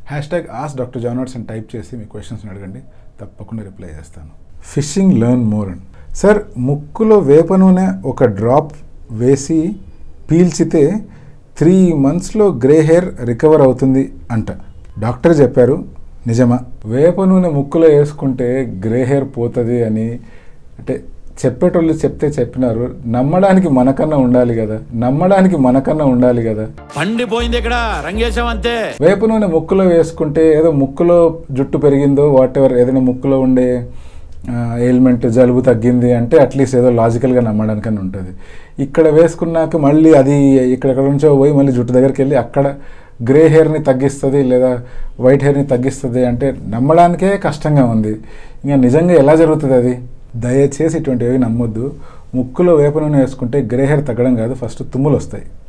hash hashtag ask doctor జానర్స్ అని type చేసి మీ క్వశ్చన్స్ని అడగండి తప్పకుండా రిప్లై చేస్తాను fishing learn more and sir ముక్కులో వేప నూనె ఒక డ్రాప్ వేసి పీల్చితే త్రీ మంత్స్లో గ్రే హెయిర్ రికవర్ అవుతుంది అంట డాక్టర్ చెప్పారు నిజమా వేప నూనె ముక్కులో వేసుకుంటే గ్రే హెయిర్ పోతుంది అని అంటే చెప్పేటోళ్ళు చెప్తే చెప్పినారు నమ్మడానికి మనకన్నా ఉండాలి కదా నమ్మడానికి మనకన్నా ఉండాలి కదా పండిపోయింది ఇక్కడ రంగేశం అంతే వేప నూనె ముక్కులో వేసుకుంటే ఏదో ముక్కులో జుట్టు పెరిగిందో వాట్ ఎవర్ ఏదైనా ముక్కులో ఉండే ఎయిల్మెంట్ జలుబు తగ్గింది అంటే అట్లీస్ట్ ఏదో లాజికల్గా నమ్మడానికని ఉంటుంది ఇక్కడ వేసుకున్నాక మళ్ళీ అది ఇక్కడెక్కడ నుంచో పోయి మళ్ళీ జుట్టు దగ్గరికి వెళ్ళి అక్కడ గ్రే హెయిర్ని తగ్గిస్తుంది లేదా వైట్ హెయిర్ని తగ్గిస్తుంది అంటే నమ్మడానికే కష్టంగా ఉంది ఇంకా నిజంగా ఎలా జరుగుతుంది అది దయచేసి ఇటువంటివి నమ్మొద్దు ముక్కులో వేప నూనె వేసుకుంటే గ్రే హెయిర్ తగ్గడం కాదు ఫస్ట్ తుమ్ములు వస్తాయి